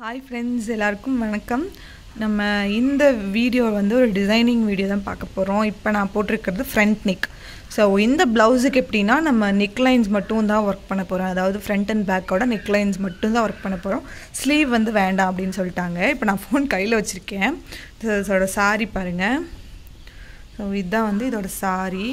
hi friends எல்லாருக்கும் வணக்கம் நம்ம இந்த வீடியோ வந்து ஒரு டிசைனிங் வீடியோ தான் பார்க்க போகிறோம் இப்போ நான் போட்டிருக்கிறது ஃப்ரண்ட் நெக் ஸோ இந்த ப்ளவுஸுக்கு எப்படின்னா நம்ம நெக் லைன்ஸ் மட்டும் தான் ஒர்க் பண்ண போகிறோம் அதாவது ஃப்ரண்ட் அண்ட் பேக்கோட நெக் லைன்ஸ் மட்டும் தான் ஒர்க் பண்ண போகிறோம் ஸ்லீவ் வந்து வேண்டாம் அப்படின்னு சொல்லிட்டாங்க இப்போ நான் ஃபோன் கையில் வச்சுருக்கேன் இதோட சாரி பாருங்கள் ஸோ இதுதான் வந்து இதோட சாரி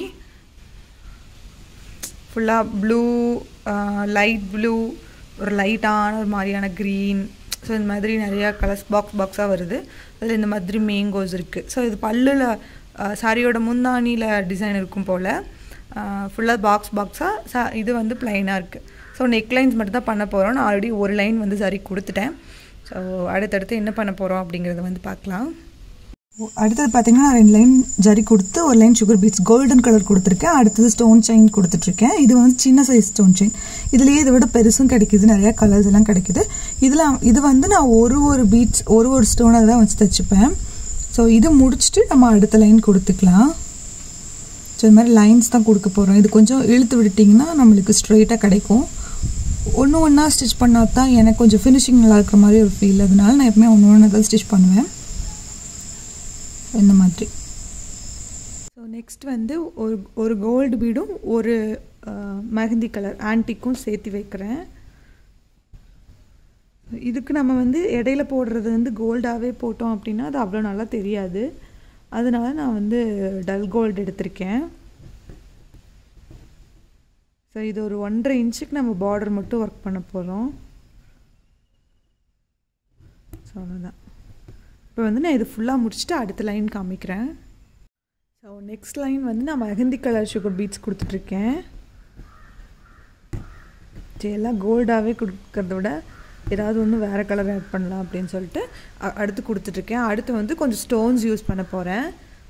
ஃபுல்லாக ப்ளூ லைட் ப்ளூ ஒரு லைட்டான ஒரு மாதிரியான க்ரீன் ஸோ இந்த மாதிரி நிறையா கலர்ஸ் பாக்ஸ் பாக்ஸாக வருது அதில் இந்த மாதிரி மேங்கோஸ் இருக்குது ஸோ இது பல்லில் சாரியோட முந்தானியில் டிசைன் இருக்கும் போல் ஃபுல்லாக பாக்ஸ் பாக்ஸாக சா இது வந்து ப்ளைனாக இருக்குது ஸோ நெக் லைன்ஸ் மட்டும் தான் பண்ண போகிறோம் நான் ஆல்ரெடி ஒரு லைன் வந்து சரி கொடுத்துட்டேன் ஸோ அடுத்தடுத்து என்ன பண்ண போகிறோம் அப்படிங்கிறத வந்து பார்க்கலாம் அடுத்தது பார்த்தீங்கன்னா நான் ரெண்டு லைன் ஜரி கொடுத்து ஒரு line sugar beads golden colour கொடுத்துருக்கேன் அடுத்தது ஸ்டோன் செயின் கொடுத்துட்ருக்கேன் இது வந்து சின்ன சைஸ் ஸ்டோன் செயின் இதுலேயே இதை விட பெருசும் கிடைக்குது நிறையா கலர்ஸ் எல்லாம் கிடைக்குது இதில் இது வந்து நான் ஒரு ஒரு பீட்ஸ் ஒரு ஒரு ஸ்டோனை தான் வச்சு தைச்சிப்பேன் ஸோ இது முடிச்சுட்டு நம்ம அடுத்த லைன் கொடுத்துக்கலாம் ஸோ இது மாதிரி லைன்ஸ் தான் கொடுக்க போகிறோம் இது கொஞ்சம் இழுத்து விட்டுட்டிங்கன்னா நம்மளுக்கு ஸ்ட்ரெயிட்டாக கிடைக்கும் ஒன்று ஒன்றா ஸ்டிச் பண்ணால் தான் எனக்கு கொஞ்சம் ஃபினிஷிங் நல்லா இருக்கிற மாதிரி ஒரு ஃபீல் அதனால நான் எப்பவுமே ஒன்று ஒன்று தான் ஸ்டிச் பண்ணுவேன் இந்த மாதிரி ஸோ நெக்ஸ்ட் வந்து ஒரு ஒரு கோல்டு பீடும் ஒரு மெஹந்தி கலர் ஆன்டிக்கும் சேர்த்து வைக்கிறேன் இதுக்கு நம்ம வந்து இடையில போடுறது வந்து கோல்டாகவே போட்டோம் அப்படின்னா அது அவ்வளோ நல்லா தெரியாது அதனால நான் வந்து டல் கோல்டு எடுத்திருக்கேன் ஸோ இது ஒரு ஒன்றரை இன்ச்சுக்கு நம்ம பார்டர் மட்டும் ஒர்க் பண்ண போகிறோம் ஸோ அவ்வளோதான் இப்போ வந்து நான் இது ஃபுல்லாக முடிச்சுட்டு அடுத்த லைன் காமிக்கிறேன் ஸோ நெக்ஸ்ட் லைன் வந்து நான் மெஹந்தி கலர் சுகர் பீட்ஸ் கொடுத்துட்ருக்கேன் சரி எல்லாம் கோல்டாகவே கொடுக்கறத விட ஏதாவது ஒன்று வேறு கலர் ஆட் பண்ணலாம் அப்படின்னு சொல்லிட்டு அடுத்து கொடுத்துட்ருக்கேன் அடுத்து வந்து கொஞ்சம் ஸ்டோன்ஸ் யூஸ் பண்ண போகிறேன்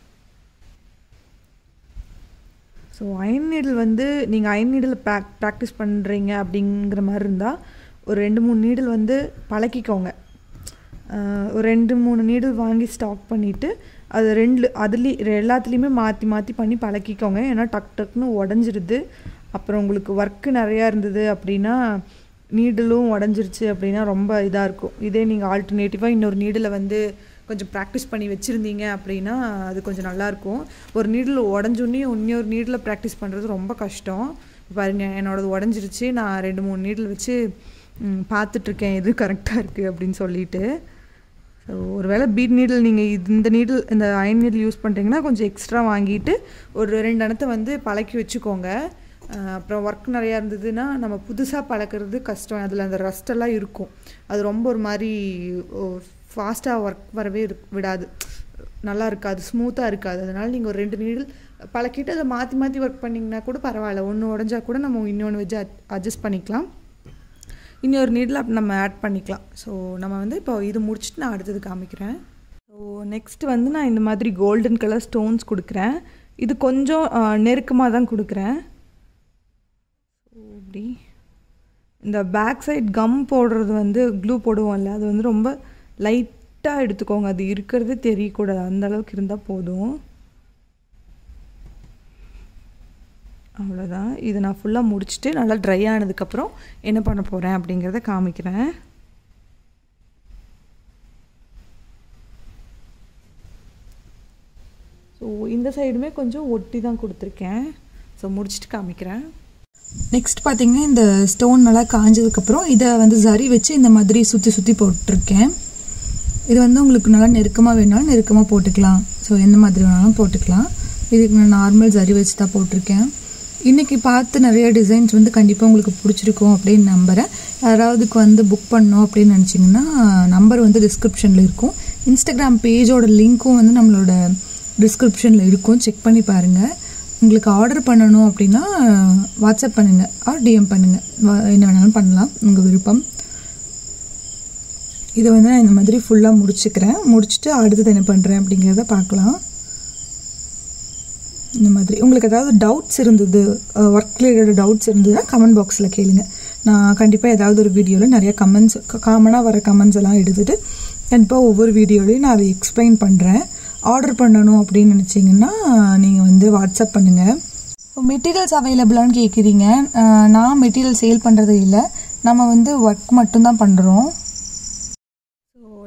ஸோ அயன் நீடில் வந்து நீங்கள் அயன் நீடில் ப்ராக் ப்ராக்டிஸ் பண்ணுறீங்க அப்படிங்கிற மாதிரி இருந்தால் ஒரு ரெண்டு மூணு நீடில் வந்து பழக்கிக்கோங்க ஒரு ரெண்டு மூணு நீடில் வாங்கி ஸ்டாக் பண்ணிவிட்டு அது ரெண்டு அதுலேயும் எல்லாத்துலேயுமே மாற்றி மாற்றி பண்ணி பழக்கிக்கோங்க ஏன்னா டக் டக்குன்னு உடஞ்சிருது அப்புறம் உங்களுக்கு ஒர்க்கு நிறையா இருந்தது அப்படின்னா நீடிலும் உடஞ்சிருச்சு அப்படின்னா ரொம்ப இதாக இருக்கும் இதே நீங்கள் ஆல்டர்னேட்டிவாக இன்னொரு நீடில் வந்து கொஞ்சம் ப்ராக்டிஸ் பண்ணி வச்சுருந்தீங்க அப்படின்னா அது கொஞ்சம் நல்லாயிருக்கும் ஒரு நீடில் உடஞ்சோன்னே இன்னொரு நீடில் ப்ராக்டிஸ் பண்ணுறது ரொம்ப கஷ்டம் பாருங்கள் என்னோடது உடஞ்சிருச்சு நான் ரெண்டு மூணு நீடில் வச்சு பார்த்துட்ருக்கேன் எது கரெக்டாக இருக்குது அப்படின்னு சொல்லிட்டு ஸோ ஒரு வேளை பீட் நீடில் நீங்கள் இது இந்த நீடில் இந்த அயன் நீடில் யூஸ் பண்ணுறீங்கன்னா கொஞ்சம் எக்ஸ்ட்ரா வாங்கிட்டு ஒரு ரெண்டு அணத்தை வந்து பழக்கி வச்சுக்கோங்க அப்புறம் ஒர்க் நிறையா இருந்ததுன்னா நம்ம புதுசாக பழக்கிறது கஷ்டம் அதில் அந்த ரஸ்டெல்லாம் இருக்கும் அது ரொம்ப ஒரு மாதிரி ஃபாஸ்ட்டாக ஒர்க் வரவே விடாது நல்லா இருக்காது ஸ்மூத்தாக இருக்காது அதனால் நீங்கள் ஒரு ரெண்டு நீடில் பழக்கிட்டு அதை மாற்றி மாற்றி ஒர்க் பண்ணிங்கன்னா கூட பரவாயில்ல ஒன்று உடஞ்சா கூட நம்ம இன்னொன்று வச்சு அட்ஜஸ்ட் பண்ணிக்கலாம் இன்னொரு நீடில் நம்ம ஆட் பண்ணிக்கலாம் ஸோ நம்ம வந்து இப்போ இது முடிச்சுட்டு நான் அடுத்தது காமிக்கிறேன் ஸோ நெக்ஸ்ட் வந்து நான் இந்த மாதிரி கோல்டன் கலர் ஸ்டோன்ஸ் கொடுக்குறேன் இது கொஞ்சம் நெருக்கமாக தான் கொடுக்குறேன் ஸோ இப்படி இந்த பேக் சைட் கம் போடுறது வந்து க்ளூ போடுவோம்ல அது வந்து ரொம்ப லைட்டாக எடுத்துக்கோங்க அது இருக்கிறதே தெரியக்கூடாது அந்த அளவுக்கு இருந்தால் போதும் அவ்வளோதான் இது நான் ஃபுல்லாக முடிச்சுட்டு நல்லா ட்ரை ஆனதுக்கப்புறம் என்ன பண்ண போகிறேன் அப்படிங்கிறத காமிக்கிறேன் ஸோ இந்த சைடுமே கொஞ்சம் ஒட்டி தான் கொடுத்துருக்கேன் ஸோ முடிச்சுட்டு காமிக்கிறேன் நெக்ஸ்ட் பார்த்தீங்கன்னா இந்த ஸ்டோன் நல்லா காஞ்சதுக்கப்புறம் இதை வந்து சரி வச்சு இந்த மாதிரி சுற்றி சுற்றி போட்டிருக்கேன் இது வந்து உங்களுக்கு நல்லா நெருக்கமாக வேணாலும் நெருக்கமாக போட்டுக்கலாம் ஸோ எந்த மாதிரி வேணாலும் போட்டுக்கலாம் இதுக்கு நான் நார்மல் சரி வச்சு தான் போட்டிருக்கேன் இன்றைக்கி பார்த்து நிறைய டிசைன்ஸ் வந்து கண்டிப்பாக உங்களுக்கு பிடிச்சிருக்கும் அப்படின்னு நம்புகிறேன் யாராவதுக்கு வந்து புக் பண்ணோம் அப்படின்னு நினச்சிங்கன்னா நம்பர் வந்து டிஸ்கிரிப்ஷனில் இருக்கும் இன்ஸ்டாகிராம் பேஜோட லிங்க்கும் வந்து நம்மளோட டிஸ்கிரிப்ஷனில் இருக்கும் செக் பண்ணி பாருங்கள் உங்களுக்கு ஆர்டர் பண்ணணும் அப்படின்னா வாட்ஸ்அப் பண்ணுங்கள் ஆர் டிஎம் பண்ணுங்கள் என்ன வேணாலும் பண்ணலாம் உங்கள் விருப்பம் இதை வந்து நான் இந்த மாதிரி ஃபுல்லாக முடிச்சுக்கிறேன் முடிச்சுட்டு அடுத்தது என்ன பண்ணுறேன் அப்படிங்கிறத பார்க்கலாம் இந்த மாதிரி உங்களுக்கு ஏதாவது டவுட்ஸ் இருந்தது ஒர்க் ரிலேட்டட் டவுட்ஸ் இருந்ததுன்னா கமெண்ட் பாக்ஸில் கேளுங்க நான் கண்டிப்பாக ஏதாவது ஒரு வீடியோவில் நிறைய கமெண்ட்ஸ் காமனாக வர கமெண்ட்ஸ் எல்லாம் எடுத்துகிட்டு கண்டிப்பாக ஒவ்வொரு வீடியோலையும் நான் அதை எக்ஸ்பிளைன் பண்ணுறேன் ஆர்டர் பண்ணணும் அப்படின்னு நினச்சிங்கன்னா நீங்கள் வந்து வாட்ஸ்அப் பண்ணுங்கள் இப்போ மெட்டீரியல்ஸ் அவைலபிளான்னு கேட்குறீங்க நான் மெட்டீரியல் சேல் பண்ணுறது இல்லை நம்ம வந்து ஒர்க் மட்டும்தான் பண்ணுறோம்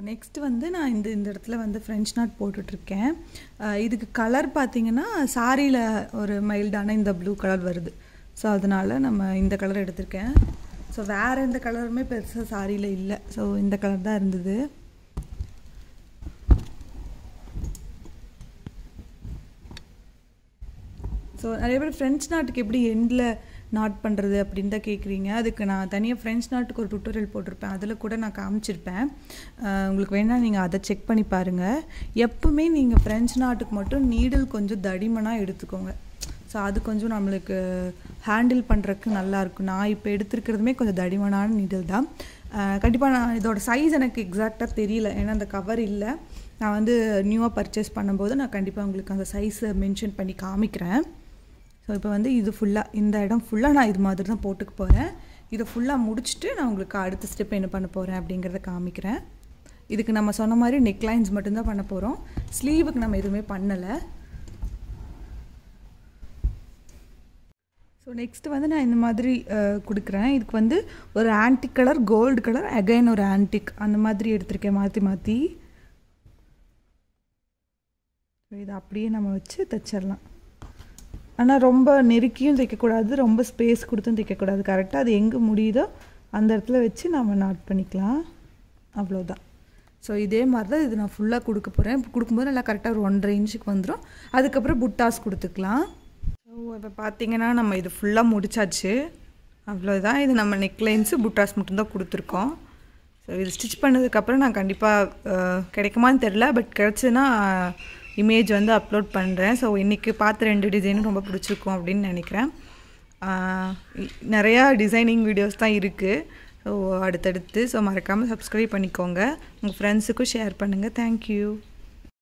நெக்ஸ்ட் வந்து நான் இந்த இந்த இடத்துல வந்து ஃப்ரெஞ்ச் நாட் போட்டுட்ருக்கேன் அஹ் இதுக்கு கலர் பார்த்தீங்கன்னா சாரியில் ஒரு மைல்டான இந்த ப்ளூ கலர் வருது ஸோ அதனால் நம்ம இந்த கலர் எடுத்திருக்கேன் ஸோ வேறு எந்த கலருமே பெருசாக சாரியில் இல்லை ஸோ இந்த கலர் தான் இருந்தது ஸோ நிறைய பேர் ஃப்ரெஞ்ச் நாட்டுக்கு எப்படி எண்டில் நாட் பண்ணுறது அப்படின்னு தான் கேட்குறீங்க அதுக்கு நான் தனியாக ஃப்ரெஞ்ச் நாட்டுக்கு ஒரு டுட்டோரியல் போட்டிருப்பேன் அதில் கூட நான் காமிச்சிருப்பேன் அஹ் உங்களுக்கு வேணால் நீங்கள் அதை செக் பண்ணி பாருங்கள் எப்பவுமே நீங்கள் ஃப்ரெஞ்ச் நாட்டுக்கு மட்டும் நீடில் கொஞ்சம் தடிமனாக எடுத்துக்கோங்க ஸோ அது கொஞ்சம் நம்மளுக்கு ஹேண்டில் பண்ணுறதுக்கு நல்லாயிருக்கும் நான் இப்போ எடுத்துருக்கிறதுமே கொஞ்சம் தடிமனான நீடில் தான் கண்டிப்பாக நான் இதோட சைஸ் எனக்கு எக்ஸாக்டாக தெரியல ஏன்னா அந்த கவர் இல்லை நான் வந்து நியூவாக பர்ச்சேஸ் பண்ணும்போது நான் கண்டிப்பாக உங்களுக்கு அந்த சைஸை மென்ஷன் பண்ணி காமிக்கிறேன் ஸோ இப்போ வந்து இது ஃபுல்லாக இந்த இடம் ஃபுல்லாக நான் இது மாதிரி தான் போட்டுக்க போகிறேன் இதை ஃபுல்லாக முடிச்சுட்டு நான் உங்களுக்கு அடுத்த ஸ்டெப் என்ன பண்ண போகிறேன் அப்படிங்கிறத காமிக்கிறேன் இதுக்கு நம்ம சொன்ன மாதிரி நெக் லைன்ஸ் மட்டும்தான் பண்ண போகிறோம் ஸ்லீவுக்கு நம்ம எதுவுமே பண்ணலை ஸோ நெக்ஸ்ட் வந்து நான் இந்த மாதிரி அஹ், கொடுக்குறேன் இதுக்கு வந்து ஒரு antique colour gold colour again ஒரு ஆன்டிக் அந்த மாதிரி எடுத்திருக்கேன் மாற்றி மாற்றி இதை அப்படியே நம்ம வச்சு தைச்சிடலாம் ஆனால் ரொம்ப நெருக்கியும் தைக்கக்கூடாது ரொம்ப ஸ்பேஸ் கொடுத்தும் தைக்கக்கூடாது கரெக்டாக அது எங்கே முடியுதோ அந்த இடத்துல வச்சு நம்ம நாட் பண்ணிக்கலாம் அவ்வளோதான் ஸோ இதே மாதிரி தான் இது நான் ஃபுல்லாக கொடுக்க போகிறேன் கொடுக்கும்போது நல்லா கரெக்டாக ஒரு ஒன்றரை இன்ச்சுக்கு வந்துடும் அதுக்கப்புறம் புட்டாஸ் கொடுத்துக்கலாம் ஸோ இப்போ பார்த்தீங்கன்னா நம்ம இது ஃபுல்லாக முடிச்சாச்சு அவ்வளோதான் இது நம்ம நெக்லைன்ஸு புட்டாஸ் மட்டும்தான் கொடுத்துருக்கோம் ஸோ இது ஸ்டிச் பண்ணதுக்கப்புறம் நான் கண்டிப்பாக கிடைக்குமான்னு தெரில பட் கிடச்சுன்னா இமேஜ் வந்து அப்லோட் பண்ணுறேன் ஸோ இன்றைக்கி பார்த்த ரெண்டு டிசைனும் ரொம்ப பிடிச்சிருக்கும் அப்படின்னு நினைக்கிறேன் ஆஹ் இ- நிறையா டிசைனிங் வீடியோஸ் தான் இருக்குது ஸோ அடுத்தடுத்து ஸோ மறக்காமல் சப்ஸ்கிரைப் பண்ணிக்கோங்க உங்கள் ஃப்ரெண்ட்ஸுக்கும் ஷேர் பண்ணுங்கள் தேங்க்யூ